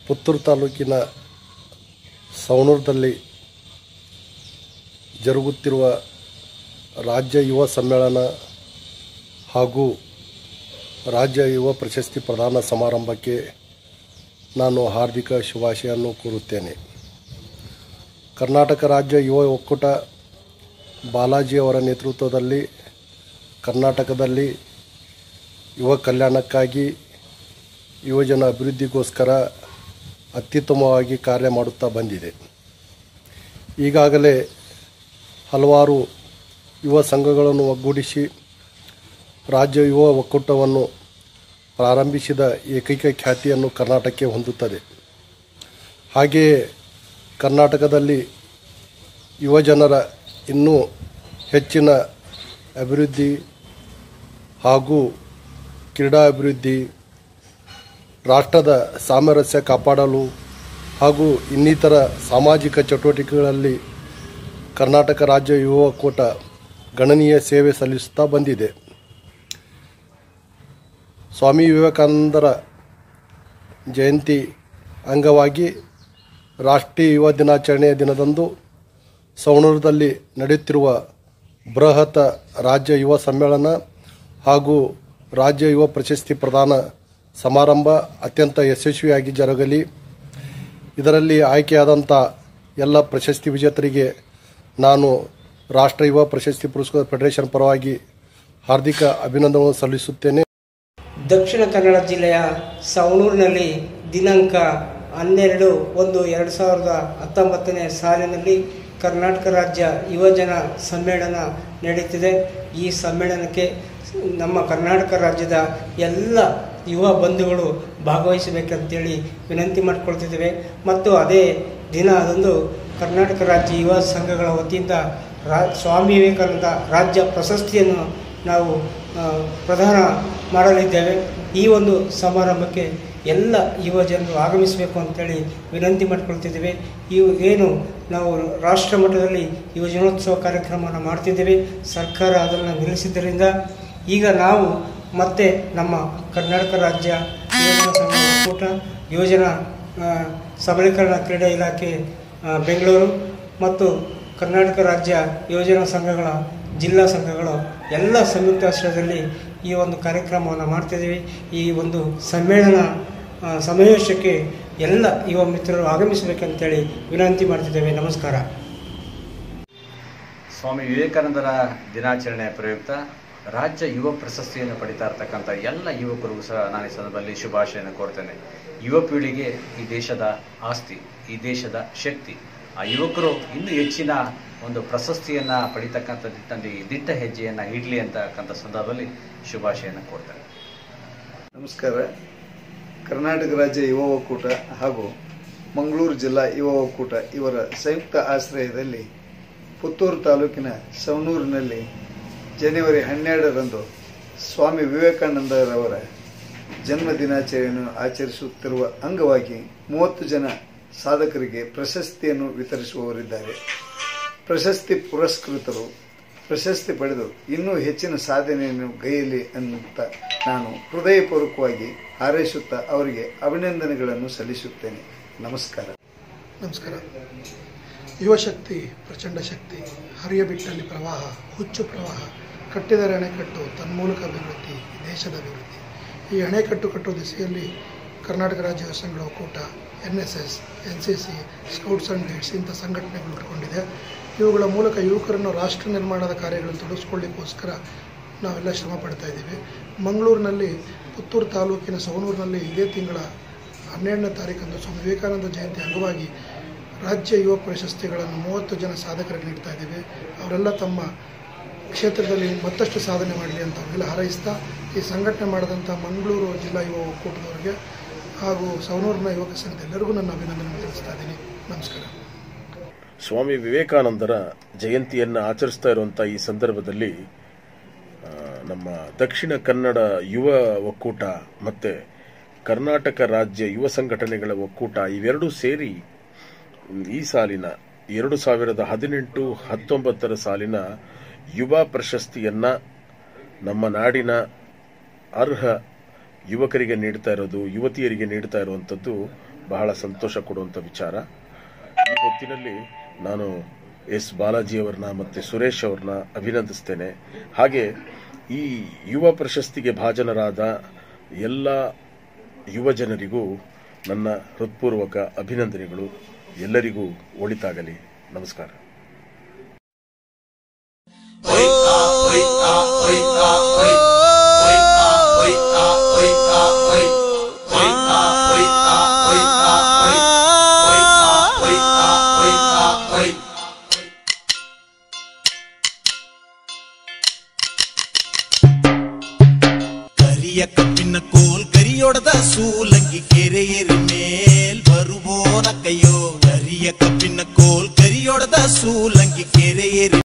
ಪುತ್ತೂರು ತಾಲೂಕಿನ ಸವಣೂರದಲ್ಲಿ ಜರುಗುತ್ತಿರುವ ರಾಜ್ಯ ಯುವ ಸಮ್ಮೇಳನ ಹಾಗೂ ರಾಜ್ಯ ಯುವ ಪ್ರಶಸ್ತಿ ಪ್ರದಾನ ಸಮಾರಂಭಕ್ಕೆ ನಾನು ಹಾರ್ದಿಕ ಶುಭಾಶಯನ್ನು ಕೋರುತ್ತೇನೆ ಕರ್ನಾಟಕ ರಾಜ್ಯ ಯುವ ಒಕ್ಕೂಟ ಬಾಲಾಜಿ ಅವರ ನೇತೃತ್ವದಲ್ಲಿ ಕರ್ನಾಟಕದಲ್ಲಿ ಯುವ ಕಲ್ಯಾಣಕ್ಕಾಗಿ ಯುವಜನ ಅಭಿವೃದ್ಧಿಗೋಸ್ಕರ ಅತ್ಯುತ್ತಮವಾಗಿ ಕಾರ್ಯ ಮಾಡುತ್ತಾ ಬಂದಿದೆ ಈಗಾಗಲೇ ಹಲವಾರು ಯುವ ಸಂಘಗಳನ್ನು ಒಗ್ಗೂಡಿಸಿ ರಾಜ್ಯ ಯುವ ಒಕ್ಕೂಟವನ್ನು ಪ್ರಾರಂಭಿಸಿದ ಏಕೈಕ ಖ್ಯಾತಿಯನ್ನು ಕರ್ನಾಟಕಕ್ಕೆ ಹೊಂದುತ್ತದೆ ಹಾಗೆಯೇ ಕರ್ನಾಟಕದಲ್ಲಿ ಯುವಜನರ ಇನ್ನೂ ಹೆಚ್ಚಿನ ಅಭಿವೃದ್ಧಿ ಹಾಗೂ ಕ್ರೀಡಾ ಅಭಿವೃದ್ಧಿ ರಾಷ್ಟ್ರದ ಸಾಮರಸ್ಯ ಕಾಪಾಡಲು ಹಾಗೂ ಇನ್ನಿತರ ಸಾಮಾಜಿಕ ಚಟುವಟಿಕೆಗಳಲ್ಲಿ ಕರ್ನಾಟಕ ರಾಜ್ಯ ಯುವ ಒಕ್ಕೂಟ ಗಣನೀಯ ಸೇವೆ ಸಲ್ಲಿಸುತ್ತಾ ಬಂದಿದೆ ಸ್ವಾಮಿ ವಿವೇಕಾನಂದರ ಜಯಂತಿ ಅಂಗವಾಗಿ ರಾಷ್ಟ್ರೀಯ ಯುವ ದಿನಾಚರಣೆಯ ದಿನದಂದು ಸವಣೂರದಲ್ಲಿ ನಡೆಯುತ್ತಿರುವ ಬೃಹತ್ ರಾಜ್ಯ ಯುವ ಸಮ್ಮೇಳನ ಹಾಗೂ ರಾಜ್ಯ ಯುವ ಪ್ರಶಸ್ತಿ ಪ್ರದಾನ ಸಮಾರಂಭ ಅತ್ಯಂತ ಯಶಸ್ವಿಯಾಗಿ ಜರುಗಲಿ ಇದರಲ್ಲಿ ಆಯ್ಕೆಯಾದಂಥ ಎಲ್ಲ ಪ್ರಶಸ್ತಿ ವಿಜೇತರಿಗೆ ನಾನು ರಾಷ್ಟ್ರ ಯುವ ಪ್ರಶಸ್ತಿ ಪುರಸ್ಕಾರ ಫೆಡರೇಷನ್ ಪರವಾಗಿ ಹಾರ್ದಿಕ ಅಭಿನಂದನೆ ಸಲ್ಲಿಸುತ್ತೇನೆ ದಕ್ಷಿಣ ಕನ್ನಡ ಜಿಲ್ಲೆಯ ಸವಣೂರಿನಲ್ಲಿ ದಿನಾಂಕ ಹನ್ನೆರಡು ಒಂದು ಎರಡು ಸಾವಿರದ ಹತ್ತೊಂಬತ್ತನೇ ಸಾಲಿನಲ್ಲಿ ಕರ್ನಾಟಕ ರಾಜ್ಯ ಯುವಜನ ಸಮ್ಮೇಳನ ನಡೀತಿದೆ ಈ ಸಮ್ಮೇಳನಕ್ಕೆ ನಮ್ಮ ಕರ್ನಾಟಕ ರಾಜ್ಯದ ಎಲ್ಲ ಯುವ ಬಂಧುಗಳು ಭಾಗವಹಿಸಬೇಕಂತೇಳಿ ವಿನಂತಿ ಮಾಡಿಕೊಳ್ತಿದ್ದೇವೆ ಮತ್ತು ಅದೇ ದಿನ ಅದೊಂದು ಕರ್ನಾಟಕ ರಾಜ್ಯ ಯುವ ಸಂಘಗಳ ವತಿಯಿಂದ ರಾ ಸ್ವಾಮಿ ವಿವೇಕಾನಂದ ರಾಜ್ಯ ಪ್ರಶಸ್ತಿಯನ್ನು ನಾವು ಆ, ಪ್ರದಾನ ಮಾಡಲಿದ್ದೇವೆ ಈ ಒಂದು ಸಮಾರಂಭಕ್ಕೆ ಎಲ್ಲ ಯುವ ಜನರು ಆಗಮಿಸಬೇಕು ಅಂತೇಳಿ ವಿನಂತಿ ಮಾಡಿಕೊಳ್ತಿದ್ದೇವೆ ಇವು ಏನು ನಾವು ರಾಷ್ಟ್ರ ಮಟ್ಟದಲ್ಲಿ ಯುವಜನೋತ್ಸವ ಕಾರ್ಯಕ್ರಮವನ್ನು ಮಾಡ್ತಿದ್ದೇವೆ ಸರ್ಕಾರ ಅದನ್ನು ನಿಲ್ಲಿಸಿದ್ದರಿಂದ ಈಗ ನಾವು ಮತ್ತೆ ನಮ್ಮ ಕರ್ನಾಟಕ ರಾಜ್ಯ ಯುವಜನ ಸಂಘ ಒಕ್ಕೂಟ ಯುವಜನ ಆ, ಸಬಲೀಕರಣ ಕ್ರೀಡಾ ಇಲಾಖೆ ಆ, ಬೆಂಗಳೂರು ಮತ್ತು ಕರ್ನಾಟಕ ರಾಜ್ಯ ಯುವಜನ ಸಂಘಗಳ ಜಿಲ್ಲಾ ಸಂಘಗಳು ಎಲ್ಲ ಸಂಯುಕ್ತಾಶ್ರಯದಲ್ಲಿ ಈ ಒಂದು ಕಾರ್ಯಕ್ರಮವನ್ನು ಮಾಡ್ತಿದ್ದೀವಿ ಈ ಒಂದು ಸಮ್ಮೇಳನ ಆ, ಸಮಾವೇಶಕ್ಕೆ ಎಲ್ಲ ಯುವ ಮಿತ್ರರು ಆಗಮಿಸಬೇಕಂತೇಳಿ ವಿನಂತಿ ಮಾಡ್ತಿದ್ದೇವೆ ನಮಸ್ಕಾರ ಸ್ವಾಮಿ ವಿವೇಕಾನಂದರ ದಿನಾಚರಣೆಯ ಪ್ರಯುಕ್ತ ರಾಜ್ಯ ಯುವ ಪ್ರಶಸ್ತಿಯನ್ನು ಪಡಿತಾ ಇರ್ತಕ್ಕಂಥ ಎಲ್ಲ ಯುವಕರಿಗೂ ಸಹ ನಾನು ಈ ಸಂದರ್ಭದಲ್ಲಿ ಶುಭಾಶಯನ ಕೋರ್ತೇನೆ ಯುವ ಪೀಳಿಗೆ ಈ ದೇಶದ ಆಸ್ತಿ ಈ ದೇಶದ ಶಕ್ತಿ ಆ ಯುವಕರು ಇನ್ನೂ ಹೆಚ್ಚಿನ ಒಂದು ಪ್ರಶಸ್ತಿಯನ್ನ ಪಡಿತಕ್ಕಂಥ ನಿಟ್ಟಿನಲ್ಲಿ ದಿಟ್ಟ ಹೆಜ್ಜೆಯನ್ನ ಇಡ್ಲಿ ಅಂತಕ್ಕಂಥ ಸಂದರ್ಭದಲ್ಲಿ ಶುಭಾಶಯನ ಕೋರ್ತೇನೆ ನಮಸ್ಕಾರ ಕರ್ನಾಟಕ ರಾಜ್ಯ ಯುವ ಒಕ್ಕೂಟ ಹಾಗೂ ಮಂಗಳೂರು ಜಿಲ್ಲಾ ಯುವ ಒಕ್ಕೂಟ ಇವರ ಸಂಯುಕ್ತ ಆಶ್ರಯದಲ್ಲಿ ಪುತ್ತೂರು ತಾಲೂಕಿನ ಸವಣೂರಿನಲ್ಲಿ ಜನವರಿ ಹನ್ನೆರಡರಂದು ಸ್ವಾಮಿ ವಿವೇಕಾನಂದರವರ ಜನ್ಮ ದಿನಾಚರಣೆಯನ್ನು ಆಚರಿಸುತ್ತಿರುವ ಅಂಗವಾಗಿ ಮೂವತ್ತು ಜನ ಸಾಧಕರಿಗೆ ಪ್ರಶಸ್ತಿಯನ್ನು ವಿತರಿಸುವವರಿದ್ದಾರೆ ಪ್ರಶಸ್ತಿ ಪುರಸ್ಕೃತರು ಪ್ರಶಸ್ತಿ ಪಡೆದು ಇನ್ನೂ ಹೆಚ್ಚಿನ ಸಾಧನೆಯನ್ನು ಗೈಯಲಿ ಅನ್ನುತ್ತಾ ನಾನು ಹೃದಯಪೂರ್ವಕವಾಗಿ ಹಾರೈಸುತ್ತಾ ಅವರಿಗೆ ಅಭಿನಂದನೆಗಳನ್ನು ಸಲ್ಲಿಸುತ್ತೇನೆ ನಮಸ್ಕಾರ ನಮಸ್ಕಾರ ಯುವಶಕ್ತಿ ಪ್ರಚಂಡ ಶಕ್ತಿ ಹರಿಯ ಬಿಟ್ಟಲ್ಲಿ ಪ್ರವಾಹ ಹುಚ್ಚು ಪ್ರವಾಹ ಕಟ್ಟಿದರೆ ಅಣೆಕಟ್ಟು ತನ್ಮೂಲಕ ಅಭಿವೃದ್ಧಿ ದೇಶದ ಅಭಿವೃದ್ಧಿ ಈ ಅಣೆಕಟ್ಟು ಕಟ್ಟುವ ದಿಸೆಯಲ್ಲಿ ಕರ್ನಾಟಕ ರಾಜ್ಯ ಯುವ ಸಂಘಗಳ ಒಕ್ಕೂಟ N S S N C C scouts and guides ಇಂಥ ಸಂಘಟನೆಗಳು ಹುಟ್ಕೊಂಡಿದೆ ಇವುಗಳ ಮೂಲಕ ಯುವಕರನ್ನು ರಾಷ್ಟ್ರ ನಿರ್ಮಾಣದ ಕಾರ್ಯಗಳನ್ನು ತೊಡಗಿಸ್ಕೊಳ್ಳಿಕ್ಕೋಸ್ಕರ ನಾವೆಲ್ಲ ಶ್ರಮ ಪಡ್ತಾ ಇದ್ದೀವಿ ಮಂಗಳೂರಿನಲ್ಲಿ ಪುತ್ತೂರು ತಾಲೂಕಿನ ಸವಣೂರಿನಲ್ಲಿ ಇದೇ ತಿಂಗಳ ಹನ್ನೆರಡನೇ ತಾರೀಕಂದು ಸ್ವಾಮಿ ವಿವೇಕಾನಂದ ಜಯಂತಿ ಅಂಗವಾಗಿ ರಾಜ್ಯ ಯುವ ಪ್ರಶಸ್ತಿಗಳನ್ನು ಮೂವತ್ತು ಜನ ಸಾಧಕರಿಗೆ ನೀಡ್ತಾ ಇದ್ದೀವಿ ಅವರೆಲ್ಲ ತಮ್ಮ ಕ್ಷೇತ್ರದಲ್ಲಿ ಮತ್ತಷ್ಟು ಸಾಧನೆ ಮಾಡಲಿ ಅಂತ ಅವರೆಲ್ಲ ಹಾರೈಸ್ತಾ ಈ ಸಂಘಟನೆ ಮಾಡಿದಂಥ ಮಂಗಳೂರು ಜಿಲ್ಲಾ ಯುವ ಒಕ್ಕೂಟದವರಿಗೆ ಹಾಗೂ ಸವಣೂರಿನ ಯುವಕ ಸಂಘದ ಎಲ್ಲರಿಗೂ ನನ್ನ ಅಭಿನಂದನೆ ತಿಳಿಸ್ತಾ ಇದ್ದೀನಿ ನಮಸ್ಕಾರ ಸ್ವಾಮಿ ವಿವೇಕಾನಂದರ ಜಯಂತಿಯನ್ನು ಆಚರಿಸ್ತಾ ಇರುವಂಥ ಈ ಸಂದರ್ಭದಲ್ಲಿ ಆ, ನಮ್ಮ ದಕ್ಷಿಣ ಕನ್ನಡ ಯುವ ಒಕ್ಕೂಟ ಮತ್ತು ಕರ್ನಾಟಕ ರಾಜ್ಯ ಯುವ ಸಂಘಟನೆಗಳ ಒಕ್ಕೂಟ ಇವೆರಡೂ ಸೇರಿ ಈ ಸಾಲಿನ ಎರಡು ಸಾವಿರದ ಹದಿನೆಂಟು ಹತ್ತೊಂಬತ್ತರ ಸಾಲಿನ ಯುವ ಪ್ರಶಸ್ತಿಯನ್ನ ನಮ್ಮ ನಾಡಿನ ಅರ್ಹ ಯುವಕರಿಗೆ ನೀಡ್ತಾ ಇರೋದು ಯುವತಿಯರಿಗೆ ನೀಡ್ತಾ ಇರುವಂಥದ್ದು ಬಹಳ ಸಂತೋಷ ಕೊಡುವಂಥ ವಿಚಾರ ಈ ಹೊತ್ತಿನಲ್ಲಿ ನಾನು ಎಸ್ ಬಾಲಾಜಿಯವರನ್ನ ಮತ್ತು ಸುರೇಶ್ ಅವ್ರನ್ನ ಅಭಿನಂದಿಸ್ತೇನೆ ಹಾಗೆ ಈ ಯುವ ಪ್ರಶಸ್ತಿಗೆ ಭಾಜನರಾದ ಎಲ್ಲ ಯುವ ಜನರಿಗೂ ನನ್ನ ಹೃತ್ಪೂರ್ವಕ ಅಭಿನಂದನೆಗಳು ಎಲ್ಲರಿಗೂ ಒಳಿತಾಗಲಿ ನಮಸ್ಕಾರ ಕರಿಯ ಕಬ್ಬಿನ ಕೋಲ್ ಕರಿಯೊಡದ ಸೂಲಂಗಿ ಕೆರೆಯೇರಿ ಮೇಲ್ ಬರುವೋನ ಕೈಯೋ ಕರಿಯ ಕಬ್ಬಿನ ಕೋಲ್ ಕರಿಯೊಡದ ಸೂಲಂಗಿ ಕೆರೆಯೇರಿ